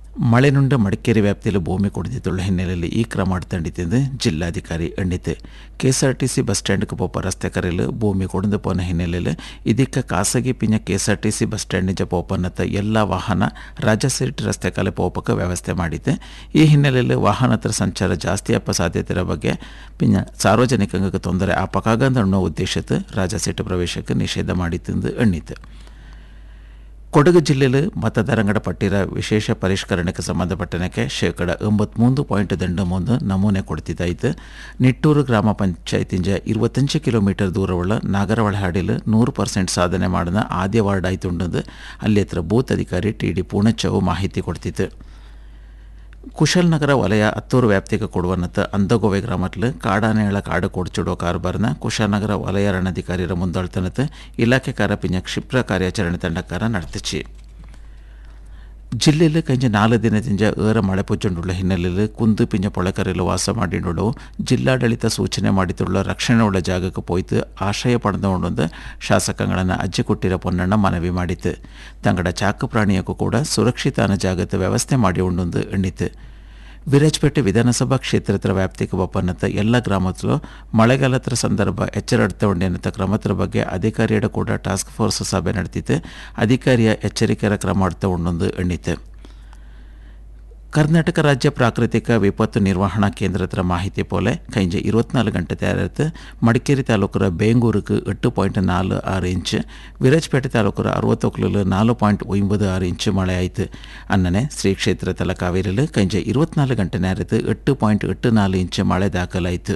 ಮಳೆನುಂಡ ಮಡಿಕೇರಿ ವ್ಯಾಪ್ತಿಯಲ್ಲಿ ಭೂಮಿ ಕುಡಿದಿದ್ದುಳ್ಳ ಹಿನ್ನೆಲೆಯಲ್ಲಿ ಈ ಕ್ರಮ ತಂಡಿತೆಂದು ಜಿಲ್ಲಾಧಿಕಾರಿ ಎಣ್ಣಿತು ಕೆಎಸ್ಆರ್ಟಿಸಿ ಬಸ್ ಸ್ಟ್ಯಾಂಡ್ಗೆ ಪೋಪ ರಸ್ತೆ ಕರೆಯಲು ಭೂಮಿ ಕೊಡದು ಪೋನ ಹಿನ್ನೆಲೆಯಲ್ಲಿ ಇದಕ್ಕೆ ಖಾಸಗಿ ಪಿಂಜ ಕೆಎಸ್ಆರ್ಟಿಸಿ ಬಸ್ ಸ್ಟ್ಯಾಂಡಿಂಜ ಪೋಪನ್ನತ್ತ ಎಲ್ಲ ವಾಹನ ರಾಜ ಸಿರಿಟ್ ರಸ್ತೆ ಕಾಲ ಪೋಪಕ್ಕೆ ವ್ಯವಸ್ಥೆ ಮಾಡಿದೆ ಈ ಹಿನ್ನೆಲೆಯಲ್ಲಿ ವಾಹನದ ಸಂಚಾರ ಜಾಸ್ತಿ ಅಪ್ಪ ಸಾಧ್ಯತೆ ಇರೋ ಬಗ್ಗೆ ಪಿಂಜ ಸಾರ್ವಜನಿಕಂಗೆ ತೊಂದರೆ ಆಪಕ್ಕಾಗಂದ ಅನ್ನೋ ಉದ್ದೇಶದ ರಾಜ ಸಿಟ್ಟು ಪ್ರವೇಶಕ್ಕೆ ನಿಷೇಧ ಮಾಡಿತ್ತೆಂದು ಎಣ್ಣಿತು ಕೊಡಗು ಜಿಲ್ಲೆಯಲ್ಲಿ ಮತದಾರಂಗಡ ಪಟ್ಟಿರ ವಿಶೇಷ ಪರಿಷ್ಕರಣೆಗೆ ಸಂಬಂಧಪಟ್ಟನಕ್ಕೆ ಶೇಕಡ ಎಂಬತ್ಮೂರು ಪಾಯಿಂಟ್ ದಂಡ ಮುಂದೆ ನಮೂನೆ ಕೊಡ್ತಿದ್ದಾಯಿತು ನಿಟ್ಟೂರು ಗ್ರಾಮ ಪಂಚಾಯತಿಂಜ ഇരുപത്തഞ്ച് കിലോമീറ്റർ ദൂരമുള്ള നാഗരവളഹാടിൽ നൂറ് പെർസെൻറ്റ് സാധന ಮಾಡುന്ന ആദ്യ വാർഡായിട്ടുണ്ടെന്ന് അല്ലേത്ര ബൂത്ത് അധികാരി ടി ಡಿ ಪೂರ್ಣಚ್ಚವು ಮಾಹಿತಿ ಕೊಡ್ತಿತ್ತು ಕುಶಲ್ನಗರ ವಲಯ ಹತ್ತೂರು ವ್ಯಾಪ್ತಿಗೆ ಕೊಡುವನ್ನತ್ತ ಅಂದಗೋವೆ ಗ್ರಾಮಟ್ಲು ಕಾಡಾನೆಗಳ ಕಾಡು ಕೊಡ್ಚಿಡೋ ಕಾರ್ಬಾರ್ನ ಕುಶಾಲನಗರ ವಲಯ ರಣಾಧಿಕಾರಿರ ಮುಂದಾಳ್ತನത്ത് ಇಲಾಖೆಕಾರ ಪಿಂಜ ಕ್ಷಿಪ್ರ ಕಾರ್ಯಾಚರಣೆ ತಂಡಕಾರ നടത്തിച്ച് ಜಿಲ್ಲೆಯಲ್ಲಿ കഴിഞ്ഞ നാല് ದಿನದಿಂದ ಏರ ಮಳೆ ಪೊಜ್ಜೊಂಡುಳ್ಳ ಹಿನ್ನೆಲೆಯಲ್ಲಿ ಕುಂದು ಪಿಂಜ ಪೊಳಕರೆಲ್ಲ ವಾಸ ಮಾಡಿಕೊಂಡು ಜಿಲ್ಲಾಡಳಿತ ಸೂಚನೆ ಮಾಡಿത്തുള്ള ರಕ್ಷಣೆಯುಳ್ಳ ಜಾಗಕ್ಕೆ പോയിട്ട് ಆಶ್ರಯ ಪಡೆದುಕೊಂಡು ಶಾಸಕಗಳನ್ನು ಅಜ್ಜಿ ಕೊಟ್ಟಿರೋ ಪೊನ್ನಣ್ಣ ಮನವಿ ಮಾಡಿತ್ತು ತಂಗಡ ಚಾಕು ಪ್ರಾಣಿಯಕ್ಕೂ ಕೂಡ ಸುರಕ್ಷಿತಾನ ಜಾಗದ ವ್ಯವಸ್ಥೆ ಮಾಡಿ ಉಂಡೊಂದು ಎಣ್ಣಿತು ವಿರಾಜಪೇಟೆ ವಿಧಾನಸಭಾ ಕ್ಷೇತ್ರದ ವ್ಯಾಪ್ತಿಗೆ ಒಪ್ಪನ್ನತ್ತ ಎಲ್ಲ ಗ್ರಾಮದಲ್ಲೂ ಮಳೆಗಾಲದ ಸಂದರ್ಭ ಎಚ್ಚರ ಉಂಡೆನ್ನತ್ತ ಕ್ರಮದ ಬಗ್ಗೆ ಅಧಿಕಾರಿಯಡ ಕೂಡ ಟಾಸ್ಕ್ ಫೋರ್ಸ್ ಸಭೆ ನಡೆದಿತ್ತು ಅಧಿಕಾರಿಯ ಎಚ್ಚರಿಕೆಯ ಕ್ರಮ ಅಡ್ತ ಉಂಡೊಂದು ಎಣ್ಣಿತು ಕರ್ನಾಟಕ ರಾಜ್ಯ ಪ್ರಾಕೃತಿಕ ವಿಪತ್ತು ನಿರ್ವಹಣಾ ಕೇಂದ್ರದ ಮಾಹಿತಿ ಪೋಲೆ ಕೈಂಜ ഇരുപത്തിനാല് ಗಂಟೆ ತಯಾರത്ത് ಮಡಿಕೇರಿ ತಾಲೂಕರ ಬೇಂಗೂರಿಗೆ ಎಟ್ಟು ಪಾಯಿಂಟ್ ನಾಲು ಆರು ಇಂಚ್ ವಿರಾಜಪೇಟೆ ತಾಲೂಕರ ಅರವತ್ತೊಕ್ಲಲ್ಲಿ ನಾಲು ಪಾಯಿಂಟ್ ಒಂಬದು ಆರು ಇಂಚ್ ಮಳೆ ಆಯಿತು ಅನ್ನನೆ ಶ್ರೀ ಕ್ಷೇತ್ರ ತಲಕಾವೇರಿಯಲ್ಲಿ ಕೈಂಜ ഇരുപത്തിനാല് ಗಂಟೆ ನೇರത്ത് ಎಟ್ಟು ಪಾಯಿಂಟ್ ಎಟ್ಟು ನಾಲು ಇಂಚ್ ಮಳೆ ದಾಖಲಾಯಿತು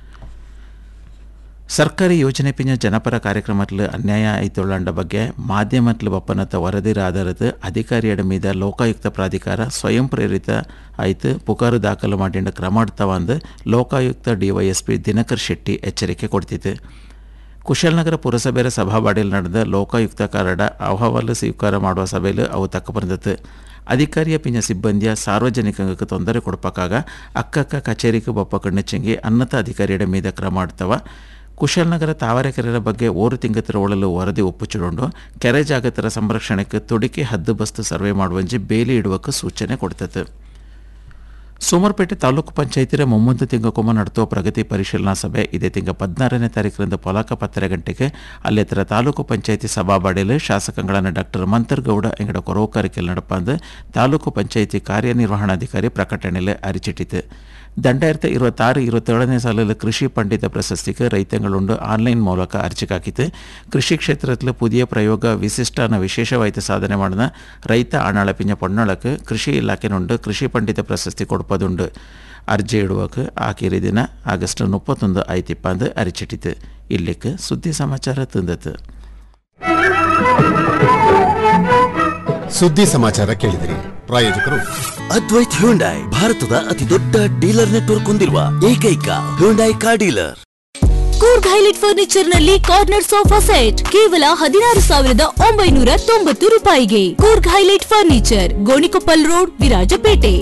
ಸರ್ಕಾರಿ ಯೋಜನೆ ಪಿಂಜ ಜನಪರ ಕಾರ್ಯಕ್ರಮತ್ಲು ಅನ್ಯಾಯ ಆಯ್ತುಳ್ಳಂಡ ಬಗ್ಗೆ ಮಾಧ್ಯಮತ್ಲು ಬಪ್ಪನತ್ತ ವರದಿರ ಆಧಾರದ ಅಧಿಕಾರಿಯಡ ಮೀದ ಲೋಕಾಯುಕ್ತ ಪ್ರಾಧಿಕಾರ ಸ್ವಯಂ ಪ್ರೇರಿತ ಆಯ್ತು ಪುಕಾರು ದಾಖಲು ಮಾಡಿಂಡ ಕ್ರಮ ಅಂದು ಲೋಕಾಯುಕ್ತ ಡಿವೈಎಸ್ಪಿ ದಿನಕರ್ ಶೆಟ್ಟಿ ಎಚ್ಚರಿಕೆ ಕೊಡ್ತಿತ್ತು ಕುಶಾಲನಗರ ಪುರಸಭೆಯ ಸಭಾವಾಡಿಯಲ್ಲಿ ನಡೆದ ಲೋಕಾಯುಕ್ತ ಕಾರಡ ಅಹವಾಲು ಸ್ವೀಕಾರ ಮಾಡುವ ಸಭೆಯಲ್ಲಿ ಅವು ತಕ್ಕ ಬಂದತ್ತು ಅಧಿಕಾರಿಯ ಪಿಂಜ ಸಿಬ್ಬಂದಿಯ ಸಾರ್ವಜನಿಕಂಗಕ್ಕೆ ತೊಂದರೆ ಕೊಡಪಕ್ಕಾಗ ಅಕ್ಕಕ್ಕ ಕಚೇರಿಗೆ ಬಪ್ಪ ಕಣ್ಣೆಚ್ಚಂಗಿ ಅನ್ನತ ಅಧಿಕಾರಿಯಡ ಮೀದ ಕ್ರಮ ಮಾಡ್ತವ ಕುಶಾಲನಗರ ತಾವರೆಕೆರೆಯ ಬಗ್ಗೆ ಓರು ತಿಂಗತ್ತರ ಒಳಲು ವರದಿ ಒಪ್ಪುಚಿಡೊಂಡು ಕೆರೆ ಜಾಗತರ ಸಂರಕ್ಷಣೆಗೆ ತುಡಿಕೆ ಹದ್ದು ಬಸ್ತು ಸರ್ವೆ ಮಾಡುವಂಜಿ ಬೇಲಿ ಇಡುವಕ್ಕೆ ಸೂಚನೆ ಕೊಡ್ತದೆ ಸೋಮರ್ಪೇಟೆ ತಾಲೂಕು ಪಂಚಾಯತಿರ ಮುಂಮುಂದು ತಿಂಗಕೊಮ್ಮ ನಡೆಸುವ ಪ್ರಗತಿ ಪರಿಶೀಲನಾ ಸಭೆ ಇದೇ ತಿಂಗ ಹದಿನಾರನೇ ತಾರೀಕರಿಂದ ಪೊಲಾಕ ಪತ್ತರ ಗಂಟೆಗೆ ಅಲ್ಲೆತ್ತರ ತಾಲೂಕು ಪಂಚಾಯತಿ ಸಭಾಬಾಡಿಯಲ್ಲಿ ಶಾಸಕಗಳನ್ನು ಡಾಕ್ಟರ್ ಮಂತರ್ಗೌಡ ಎಂಗಡ ಕೊರೋಕಾರಿಕೆಲ್ ನಡಪಂದು ತಾಲೂಕು ಪಂಚಾಯತಿ ಕಾರ್ಯನಿರ್ವಹಣಾಧಿಕಾರಿ ಪ್ರಕಟಣೆಯಲ್ಲಿ ಅರಿಚಿಟ್ಟಿತು ದಂಡಾಯಿರತ್ತ ഇരുപത്താറ് ഇരുപത്തേഴನೇ ಸಾಲಲ್ಲಿ ಕೃಷಿ ಪಂಡಿತ ಪ್ರಶಸ್ತಿಗೆ ರೈತങ്ങളുണ്ട് ಆನ್ಲೈನ್ ಮೂಲಕ ಅರ್ಜಿಗಾಕಿತ್ತು ಕೃಷಿ ಕ್ಷೇತ್ರದಲ್ಲಿ പുതിയ ಪ್ರಯೋಗ ವಿಶಿಷ್ಟಾನ ವಿಶೇಷವಾಯಿತು ಸಾಧನೆ ಮಾಡಿದ ರೈತ ಆಣಾಳ ಪಿಂಜ ಪೊನ್ನಳಕ್ಕೆ ಕೃಷಿ ಇಲಾಖೆನುಂಡು ಕೃಷಿ ಪಂಡಿತ ಪ್ರಶಸ್ತಿ ಕೊಡ್ಪದುಂಡು ಅರ್ಜಿ ಇಡುವಕ್ಕೆ ಆಕಿರಿ ದಿನ ಆಗಸ್ಟ್ ಮುಪ್ಪತ್ತೊಂದು ಆಯ್ತಿಪ್ಪಂದು ಅರಿಚಿಟ್ಟಿತು ಇಲ್ಲಿಕ್ಕೆ ಸುದ್ದಿ ಸಮಾಚಾರ ತಂದತ್ತು ಸುದ್ದಿ ಸಮಾಚಾರ ಕೇಳಿದಿರಿ ಪ್ರಾಯೋಜಕರು ಅದ್ವೈತ್ ಹ್ಯುಂಡೈ ಭಾರತದ ಅತಿ ದೊಡ್ಡ ಡೀಲರ್ ನೆಟ್ವರ್ಕ್ ಹೊಂದಿರುವ ಏಕೈಕ Hyundai car dealer Coorg highlight furniture ನಲ್ಲಿ ಕಾರ್ನರ್ ಸೋಫಾ ಸೆಟ್ ಕೇವಲ ಹದಿನಾರು ಸಾವಿರದ ಒಂಬೈನೂರ ತೊಂಬತ್ತು ರೂಪಾಯಿಗೆ Coorg highlight furniture Gonikoppal road Virajpet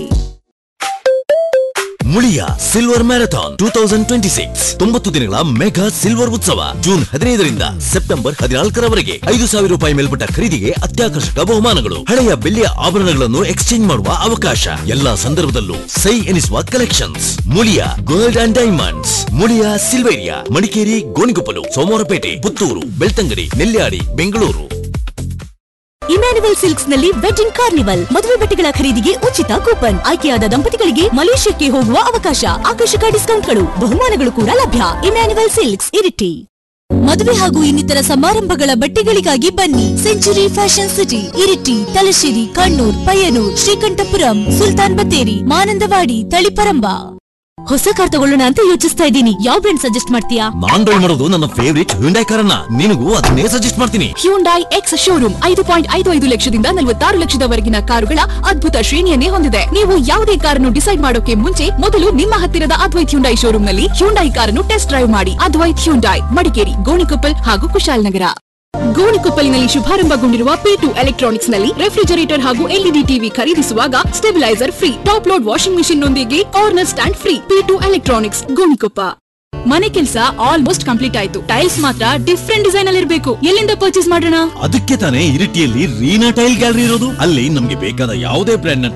Muliya silver marathon two thousand twenty six ತೊಂಬತ್ತು ದಿನಗಳ ಮೆಗಾ ಸಿಲ್ವರ್ ಉತ್ಸವ ಜೂನ್ ಹದಿನೈದರಿಂದ ಸೆಪ್ಟೆಂಬರ್ ಹದಿನಾಲ್ಕರವರೆಗೆ ಐದು ಸಾವಿರ ರೂಪಾಯಿ ಮೇಲ್ಪಟ್ಟ ಖರೀದಿಗೆ ಅತ್ಯಾಕರ್ಷಕ ಬಹುಮಾನಗಳು ಹಳೆಯ ಬೆಳ್ಳಿಯ ಆಭರಣಗಳನ್ನು ಎಕ್ಸ್ಚೇಂಜ್ ಮಾಡುವ ಅವಕಾಶ ಎಲ್ಲಾ ಸಂದರ್ಭದಲ್ಲೂ ಸೈ ಎನಿಸುವ collections Muliya gold and diamonds Muliya Silveria Madikeri Gonikoppal Somwarpet Puttur Belthangady Nelyadi Bengaluru Emmanuel silks ನಲ್ಲಿ ವೆಡ್ಡಿಂಗ್ ಕಾರ್ನಿವಲ್ ಮದುವೆ ಬಟ್ಟೆಗಳ ಖರೀದಿಗೆ ಉಚಿತ ಕೂಪನ್ ಆಯ್ಕೆಯಾದ ದಂಪತಿಗಳಿಗೆ ಮಲೇಷ್ಯಾಕ್ಕೆ ಹೋಗುವ ಅವಕಾಶ ಆಕರ್ಷಕ ಡಿಸ್ಕೌಂಟ್ಗಳು ಬಹುಮಾನಗಳು ಕೂಡ ಲಭ್ಯ ಇಮ್ಯಾನ್ಯುವಲ್ ಸಿಲ್ಕ್ಸ್ ಇರಿಟಿ ಮದುವೆ ಹಾಗೂ ಇನ್ನಿತರ ಸಮಾರಂಭಗಳ ಬಟ್ಟೆಗಳಿಗಾಗಿ ಬನ್ನಿ century fashion city Iritty Thalassery Kannur Payyanur Sreekandapuram Sultan Bathery Mananthavady Taliparamba ಹೊಸ ಕಾರ್ ತಗೊಳ್ಳೋಣ ಅಂತ ಯೋಚಿಸ್ತಾ ಇದ್ದೀನಿ ಯಾವ ಬ್ರ್ಯಾಂಡ್ ಸಜೆಸ್ಟ್ ಮಾಡ್ತೀಯಾ ನಾನ್ ಡ್ರೈವ್ ಮಾಡೋದು ನನ್ನ ಫೇವರಿಟ್ ಹ್ಯುಂಡೈ ಕಾರನ್ನ ನಿನಗೂ ಅದನ್ನೇ ಸಜೆಸ್ಟ್ ಮಾಡ್ತೀನಿ ಹ್ಯುಂಡೈ ಎಕ್ಸ್ ಶೋರೂಮ್ ಐದು ಪಾಯಿಂಟ್ ಐದು ಐದು ಲಕ್ಷದಿಂದ ನಲವತ್ತಾರು ಲಕ್ಷದವರೆಗಿನ ಕಾರುಗಳ ಅದ್ಭುತ ಶ್ರೇಣಿಯನ್ನೇ ಹೊಂದಿದೆ ನೀವು ಯಾವುದೇ ಕಾರನ್ನು ಡಿಸೈಡ್ ಮಾಡೋಕೆ ಮುಂಚೆ ಮೊದಲು ನಿಮ್ಮ ಹತ್ತಿರದ ಅದ್ವೈತ್ ಹ್ಯುಂಡೈ ಶೋರೂಮ್ ನಲ್ಲಿ ಹ್ಯುಂಡೈ ಕಾರನ್ನು ಟೆಸ್ಟ್ ಡ್ರೈವ್ ಮಾಡಿ ಅದ್ವೈತ್ ಹ್ಯುಂಡೈ ಮಡಿಕೇರಿ ಗೋಣಿಕೊಪ್ಪಲ್ ಹಾಗೂ ಕುಶಾಲನಗರ ಗೋಣಿಕೊಪ್ಪಲಿನಲ್ಲಿ ಶುಭಾರಂಭಗೊಂಡಿರುವ ಪಿ ಟು ಎಲೆಕ್ಟ್ರಾನಿಕ್ಸ್ ನಲ್ಲಿ ರೆಫ್ರಿಜರೇಟರ್ ಹಾಗೂ ಎಲ್ಇಡಿ ಟಿವಿ ಖರೀದಿಸುವಾಗ stabiliser free top load washing machine ನೊಂದಿಗೆ corner stand free P two electronics Gonikoppa ಮನೆ ಕೆಲಸ ಆಲ್ಮೋಸ್ಟ್ ಕಂಪ್ಲೀಟ್ ಆಯ್ತು ಟೈಲ್ಸ್ ಮಾತ್ರ ಡಿಫ್ರೆಂಟ್ ಡಿಸೈನ್ ಅಲ್ಲಿ ಇರಬೇಕು ಎಲ್ಲಿಂದ ಪರ್ಚೇಸ್ ಮಾಡೋಣ ಅದಕ್ಕೆ ತಾನೇ ಇರಿಟಿಯಲ್ಲಿ ರೀನಾ ಟೈಲ್ ಗ್ಯಾಲರಿ ಇರೋದು ಅಲ್ಲಿ ನಮ್ಗೆ ಬೇಕಾದ ಯಾವುದೇ ಬ್ರ್ಯಾಂಡ್ ನ